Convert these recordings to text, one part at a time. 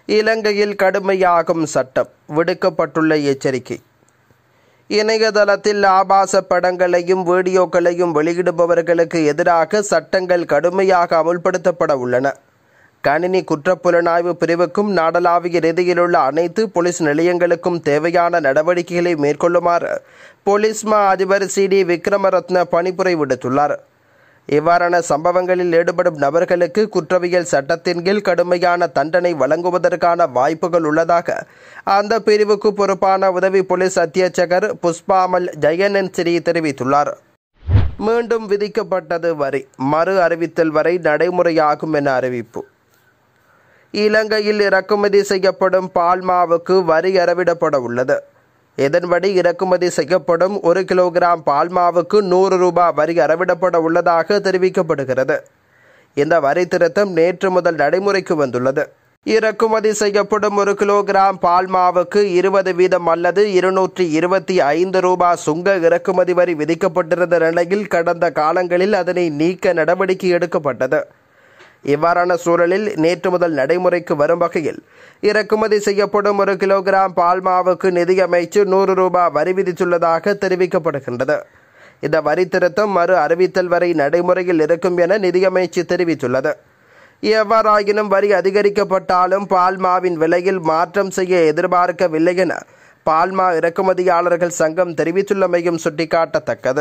இலங்கையில் கடுமையாகும் சட்டம் விடுக்கப்பட்டுள்ள எச்சரிக்கை இணையதளத்தில் ஆபாச படங்களையும் வீடியோக்களையும் வெளியிடுபவர்களுக்கு எதிராக சட்டங்கள் கடுமையாக அமுல்படுத்தப்பட உள்ளன கணினி குற்றப்புலனாய்வு பிரிவுக்கும் நாடளாவிய ரீதியிலுள்ள அனைத்து போலீஸ் நிலையங்களுக்கும் தேவையான நடவடிக்கைகளை மேற்கொள்ளுமாறு போலீஸ் மா அதிபர் சி டி விக்ரமரத்ன பணிப்புரை விடுத்துள்ளார் இவ்வாறான சம்பவங்களில் ஈடுபடும் நபர்களுக்கு குற்றவியல் சட்டத்தின் கீழ் கடுமையான தண்டனை வழங்குவதற்கான வாய்ப்புகள் உள்ளதாக அந்த பிரிவுக்கு பொறுப்பான உதவி போலீஸ் அத்தியட்சகர் புஷ்பாமல் ஜெயனன் சிறி தெரிவித்துள்ளார் மீண்டும் விதிக்கப்பட்டது வரி மறு அறிவித்தல் வரை நடைமுறையாகும் என அறிவிப்பு இலங்கையில் இறக்குமதி செய்யப்படும் பால்மாவுக்கு வரி அறவிடப்பட உள்ளது இதன்படி இறக்குமதி செய்யப்படும் ஒரு கிலோகிராம் பால்மாவுக்கு நூறு ரூபாய் வரி அறவிடப்பட உள்ளதாக தெரிவிக்கப்படுகிறது இந்த வரி திருத்தம் நேற்று முதல் நடைமுறைக்கு வந்துள்ளது இறக்குமதி செய்யப்படும் ஒரு கிலோகிராம் பால்மாவுக்கு இருபது வீதம் அல்லது இருநூற்றி இருபத்தி ஐந்து ரூபாய் சுங்க இறக்குமதி வரி விதிக்கப்பட்டிருந்த நிலையில் கடந்த காலங்களில் அதனை நீக்க நடவடிக்கை எடுக்கப்பட்டது இவ்வாறான சூழலில் நேற்று முதல் நடைமுறைக்கு வரும் வகையில் இறக்குமதி செய்யப்படும் ஒரு கிலோகிராம் பால்மாவுக்கு நிதியமைச்சு நூறு ரூபாய் வரி விதித்துள்ளதாக தெரிவிக்கப்படுகின்றது இந்த வரி திருத்தம் மறு அறிவித்தல் வரை நடைமுறையில் இருக்கும் என நிதியமைச்சு தெரிவித்துள்ளது எவ்வாறாயினும் வரி அதிகரிக்கப்பட்டாலும் பால்மாவின் விலையில் மாற்றம் செய்ய எதிர்பார்க்கவில்லை என பால்மா இறக்குமதியாளர்கள் சங்கம் தெரிவித்துள்ளமையும் சுட்டிக்காட்டத்தக்கது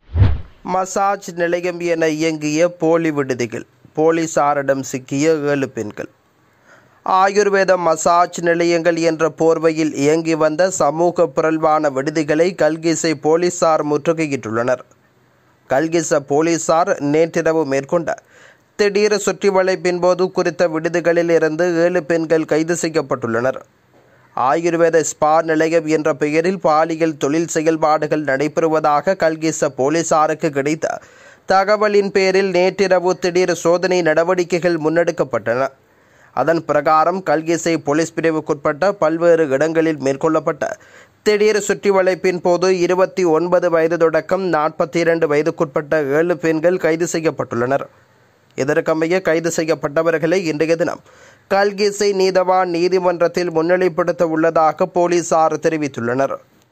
மசாஜ் நிலையம் என இயங்கிய போலி விடுதிகள் போலீசாரிடம் சிக்கிய ஏழு பெண்கள் ஆயுர்வேத மசாஜ் நிலையங்கள் என்ற போர்வையில் இயங்கி வந்த சமூக புரள்வான விடுதிகளை கல்கிசை போலீசார் முற்றுகையிட்டுள்ளனர் கல்கிச போலீசார் நேற்றிரவு மேற்கொண்ட திடீர் சுற்றி வளைப்பின் போது குறித்த விடுதிகளில் இருந்து ஏழு பெண்கள் கைது செய்யப்பட்டுள்ளனர் ஆயுர்வேத ஸ்பா நிலையம் என்ற பெயரில் பாலியல் தொழில் செயல்பாடுகள் நடைபெறுவதாக கல்கிச போலீசாருக்கு கிடைத்த தகவலின் பேரில் நேற்றிரவு திடீர் சோதனை நடவடிக்கைகள் முன்னெடுக்கப்பட்டன அதன் பிரகாரம் கல்கிசை போலீஸ் பிரிவுக்குட்பட்ட பல்வேறு இடங்களில் மேற்கொள்ளப்பட்ட திடீர் சுற்றி வளைப்பின் போது இருபத்தி ஒன்பது வயது தொடக்கம் நாற்பத்தி இரண்டு வயதுக்குட்பட்ட ஏழு பெண்கள் கைது செய்யப்பட்டுள்ளனர் இதற்கமைய கைது செய்யப்பட்டவர்களை இன்றைய தினம் கல்கிசை நீதவான் நீதிமன்றத்தில் முன்னிலைப்படுத்த உள்ளதாக போலீசார் தெரிவித்துள்ளனர்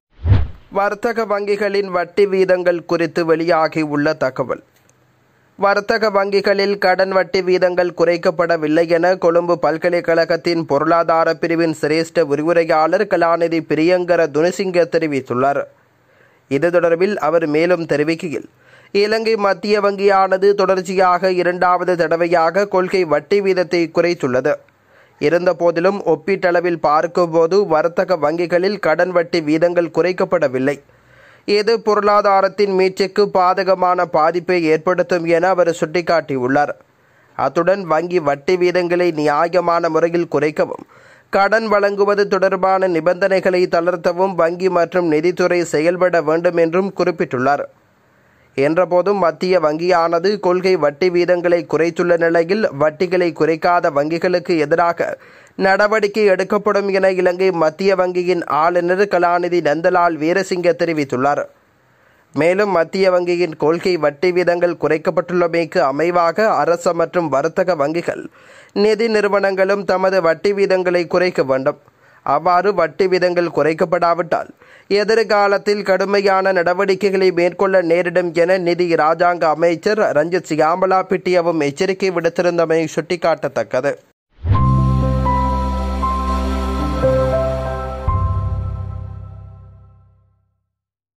வர்த்தக வங்கிகளின் வட்டி வீதங்கள் குறித்து வெளியாகியுள்ள தகவல் வர்த்தக வங்கிகளில் கடன் வட்டி வீதங்கள் குறைக்கப்படவில்லை என கொழும்பு பல்கலைக்கழகத்தின் பொருளாதார பிரிவின் சிரேஷ்ட விரிவுரையாளர் கலாநிதி பிரியங்கர துனசிங்க தெரிவித்துள்ளார் இது தொடர்பில் அவர் மேலும் தெரிவிக்கையில் இலங்கை மத்திய வங்கியானது தொடர்ச்சியாக இரண்டாவது தடவையாக கொள்கை வட்டி வீதத்தை குறைத்துள்ளது இருந்தபோதிலும் ஒப்பீட்டளவில் பார்க்கும்போது வர்த்தக வங்கிகளில் கடன் வட்டி வீதங்கள் குறைக்கப்படவில்லை இது பொருளாதாரத்தின் மீட்சிக்கு பாதகமான பாதிப்பை ஏற்படுத்தும் என அவர் சுட்டிக்காட்டியுள்ளார் அத்துடன் வங்கி வட்டி வீதங்களை நியாயமான முறையில் குறைக்கவும் கடன் வழங்குவது தொடர்பான நிபந்தனைகளை தளர்த்தவும் வங்கி மற்றும் நிதித்துறை செயல்பட வேண்டும் என்றும் குறிப்பிட்டுள்ளார் என்றபோதும் மத்திய வங்கியானது கொள்கை வட்டி வீதங்களை குறைத்துள்ள நிலையில் வட்டிகளை குறைக்காத வங்கிகளுக்கு எதிராக நடவடிக்கை எடுக்கப்படும் என இலங்கை மத்திய வங்கியின் ஆளுநர் கலாநிதி நந்தலால் வீரசிங்க தெரிவித்துள்ளார் மேலும் மத்திய வங்கியின் கொள்கை வட்டி வீதங்கள் குறைக்கப்பட்டுள்ளமைக்கு அமைவாக அரச மற்றும் வர்த்தக வங்கிகள் நிதி நிறுவனங்களும் தமது வட்டி வீதங்களை குறைக்க வேண்டும் அவ்வாறு வட்டி வீதங்கள் குறைக்கப்படாவிட்டால் எதிர்காலத்தில் கடுமையான நடவடிக்கைகளை மேற்கொள்ள நேரிடும் என நிதி ராஜாங்க அமைச்சர் ரஞ்சித் சியாம்பலா பிட்டியவும் எச்சரிக்கை விடுத்திருந்தமை சுட்டிக்காட்டத்தக்கது